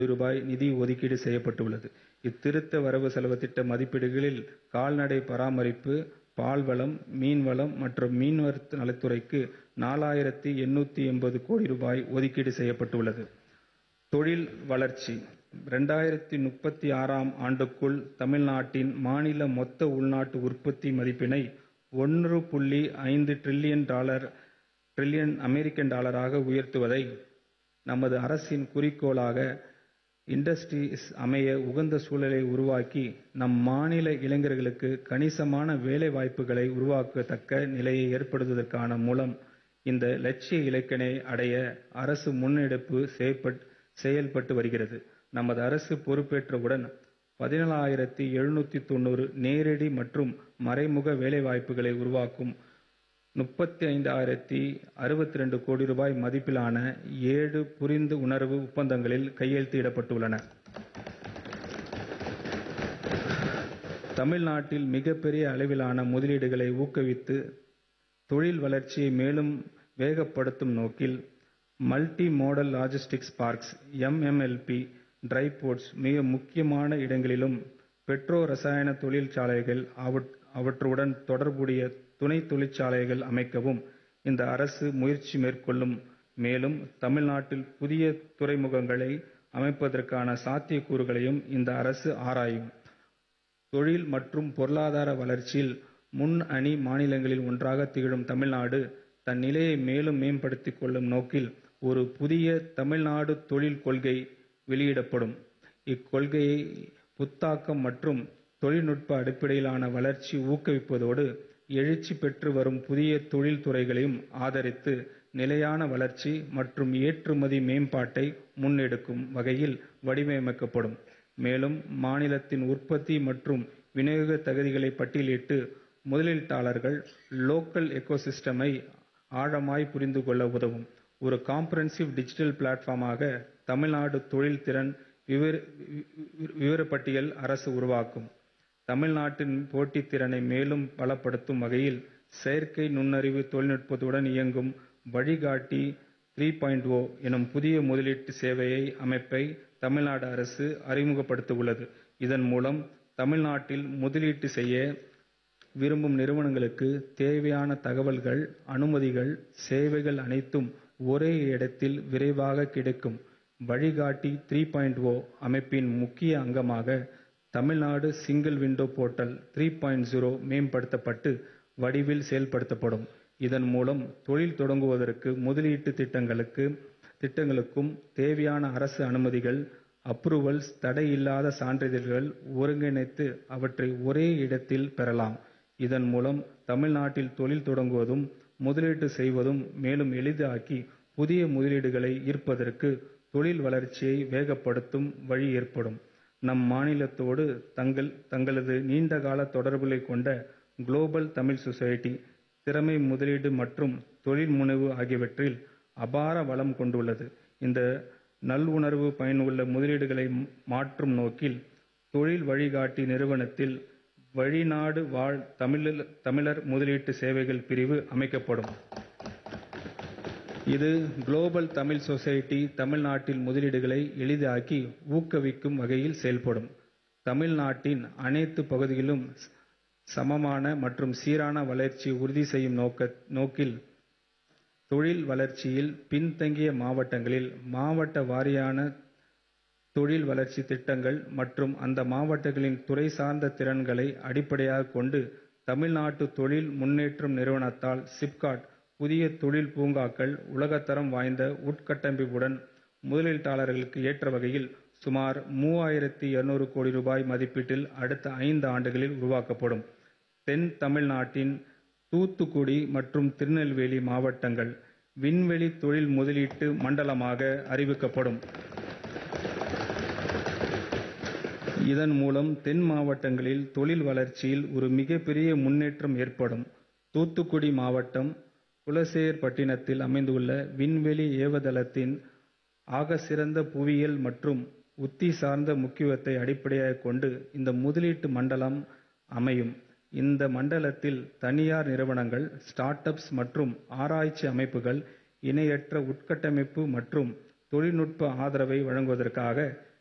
ரூபாய் நிதி ஒதுக்கீடு செய்யப்பட்டுள்ளது. இத்திருத்த வரவு செலவுத் திட்ட மதிப்பீடுகளில் கால்நடை பராமரிப்பு, பால்வளம், மீன்வளம் மற்றும் மீனவர் நலத்துறைக்கு நாலாயிரத்து எண்ணூற்று எண்பது கோடி ரூபாய் ஒதுக்கீடு செய்யப்பட்டுள்ளது. தொழில் வளர்ச்சி இரண்டாயிரத்து முப்பத்தாறாம் ஆண்டுக்குள் தமிழ்நாட்டின் மாநில மொத்த உள்நாட்டு உற்பத்தி மதிப்பினை ஒன்று புள்ளி ஐந்து டிரில்லியன் அமெரிக்க டாலராக உயர்த்துவதை நமது அரசின் குறிக்கோளாக இண்டஸ்ட்ரீஸ் அமைய உகந்த சூழலை உருவாக்கி, நம் மாநில இளைஞர்களுக்கு கணிசமான வேலை வாய்ப்புகளை உருவாக்கத்தக்க நிலையை ஏற்படுத்துவதன் மூலம் இந்த இலட்சிய இலக்கினை அடைய அரசு முன்னெடுப்பு செயல்பட்டு வருகிறது. நமது அரசு பொறுப்பேற்றவுடன் பதினேழாயிரத்து எழுநூற்று தொண்ணூறு நேரடி மற்றும் மறைமுக வேலைவாய்ப்புகளை உருவாக்கும் முப்பத்தைந்தாயிரத்து அறுபத்திரண்டு கோடி ரூபாய் மதிப்பிலான ஏழு புரிந்து உணர்வு ஒப்பந்தங்களில் கையெழுத்திடப்பட்டுள்ளன. தமிழ்நாட்டில் மிகப்பெரிய அளவிலான முதலீடுகளை ஊக்குவித்து தொழில் வளர்ச்சியை மேலும் வேகப்படுத்தும் நோக்கில் multi modal logistics parks MMLP. Dry ports மிக முக்கியமான இடங்களிலும், பெட்ரோ ரசாயன தொழிற்சாலைகள், அவற்றுடன் தொடர்புடைய துணை தொழிற்சாலைகள் அமைக்கவும் இந்த அரசு முயற்சி மேற்கொள்ளும். மேலும், தமிழ்நாட்டில் புதிய துறைமுகங்களை அமைப்பதற்கான சாத்தியக்கூறுகளையும் இந்த அரசு ஆராயும். தொழில் மற்றும் பொருளாதார வளர்ச்சியில் முன்னணி மாநிலங்களில் ஒன்றாக திகழும் தமிழ்நாடு, தன் நிலையை மேலும் மேம்படுத்திக் கொள்ளும் நோக்கில் ஒரு புதிய தமிழ்நாடு தொழில் கொள்கை வெளியிடப்படும். இக்கொள்கையை புத்தாக்கம் மற்றும் தொழில்நுட்ப அடிப்படையிலான வளர்ச்சியை ஊக்குவிப்பதோடு, எழுச்சி பெற்று வரும் புதிய தொழில் துறைகளையும் ஆதரித்து, நிலையான வளர்ச்சி மற்றும் ஏற்றுமதி மேம்பாட்டை முன்னெடுக்கும் வகையில் வடிவமைக்கப்படும். மேலும், மாநிலத்தின் உற்பத்தி மற்றும் விநியோக தகுதிகளை பட்டியலிட்டு, முதலீட்டாளர்கள் லோக்கல் எக்கோசிஸ்டமை ஆழமாய் புரிந்து கொள்ள உதவும் ஒரு காம்ப்ரஹென்சிவ் டிஜிட்டல் பிளாட்பார்மாக தமிழ்நாடு தொழில் திறன் விவரப்பட்டியல் அரசு உருவாக்கும். தமிழ்நாட்டின் போட்டித் திறனை மேலும் பலப்படுத்தும் வகையில் செயற்கை நுண்ணறிவு தொழில்நுட்பத்துடன் இயங்கும் வழிகாட்டி த்ரீ.ஓ எனும் புதிய முதலீட்டு சேவை அமைப்பை தமிழ்நாடு அரசு அறிமுகப்படுத்தவுள்ளது. இதன் மூலம் தமிழ்நாட்டில் முதலீடு செய்ய விரும்பும் நிறுவனங்களுக்கு தேவையான தகவல்கள், அனுமதிகள், சேவைகள் அனைத்தும் ஒரே இடத்தில் விரைவாக கிடைக்கும். வழிகாட்டி த்ரீ.ஓ அமைப்பின் முக்கிய அங்கமாக தமிழ்நாடு சிங்கிள் விண்டோ போர்ட்டல் த்ரீ.0 மேம்படுத்தப்பட்ட வடிவில் செயல்படுத்தப்படும். இதன் மூலம் தொழில் தொடங்குவதற்கும், முதலீட்டு திட்டங்களுக்கும் தேவையான அரசு அனுமதிகள், அப்ரூவல்ஸ், தடையில்லா சான்றிதழ்களை ஒருங்கிணைத்து அவற்றை ஒரே இடத்தில் பெறலாம். இதன் மூலம் தமிழ்நாட்டில் தொழில் தொடங்குவதும், முதலீடு செய்வதும் மேலும் எளிதாக்கி, புதிய முதலீடுகளை ஈர்ப்பதற்கு, தொழில் வளர்ச்சியை வேகப்படுத்தும் வழி ஏற்படும். நம் மாநிலத்தோடு தங்களது நீண்டகால தொடர்புகளைக் கொண்ட குளோபல் தமிழ் சொசைட்டி, திறமை முதலீடு மற்றும் தொழில் முனைவு ஆகியவற்றில் அபார வளம் கொண்டுள்ளது. இந்த நல்லுறவு பயனுள்ள முதலீடுகளை மாற்றும் நோக்கில், தொழில் வழிகாட்டி நிறுவனத்தில் வெளிநாடு வாழ் தமிழர் முதலீட்டு சேவைகள் பிரிவு அமைக்கப்படும். இது குளோபல் தமிழ் சொசைட்டி தமிழ்நாட்டில் முதலீடுகளை எளிதாக்கி, ஊக்குவிக்கும் வகையில் செயல்படும். தமிழ்நாட்டின் அனைத்து பகுதிகளிலும் சமமான மற்றும் சீரான வளர்ச்சியை உறுதி செய்யும் நோக்கில், தொழில் வளர்ச்சியில் பின்தங்கிய மாவட்டங்களில் மாவட்ட வாரியான தொழில் வளர்ச்சி திட்டங்கள் மற்றும் அந்த மாவட்டங்களின் துறை சார்ந்த திறன்களை அடிப்படையாகக் கொண்டு, தமிழ்நாடு தொழில் முன்னேற்ற நிறுவனத்தால் சிப்காட் புதிய தொழில் பூங்காக்கள் உலகத்தரம் வாய்ந்த உட்கட்டமைப்புடன் முதலீட்டாளர்களுக்கு ஏற்ற வகையில் சுமார் மூவாயிரத்து இருநூறு கோடி ரூபாய் மதிப்பீட்டில் அடுத்த ஐந்து ஆண்டுகளில் உருவாக்கப்படும். தென் தமிழ்நாட்டின் தூத்துக்குடி மற்றும் திருநெல்வேலி மாவட்டங்கள் விண்வெளி தொழில் முதலீட்டு மண்டலமாக அறிவிக்கப்படும். இதன் மூலம் தென் மாவட்டங்களில் தொழில் வளர்ச்சியில் ஒரு மிகப்பெரிய முன்னேற்றம் ஏற்படும். தூத்துக்குடி மாவட்டம் குலசேகரப்பட்டினத்தில் அமைந்துள்ள விண்வெளி ஏவுதளத்தின் ஆகச்சிறந்த புவியியல் மற்றும் உத்தி சார்ந்த முக்கியத்துவத்தை அடிப்படையாகக் கொண்டு இந்த முதலீட்டு மண்டலம் அமையும். இந்த மண்டலத்தில் தனியார் நிறுவனங்கள், ஸ்டார்ட் அப்ஸ் மற்றும் ஆராய்ச்சி அமைப்புகள், இணையற்ற உட்கட்டமைப்பு மற்றும் தொழில்நுட்ப ஆதரவை வழங்குவதற்காக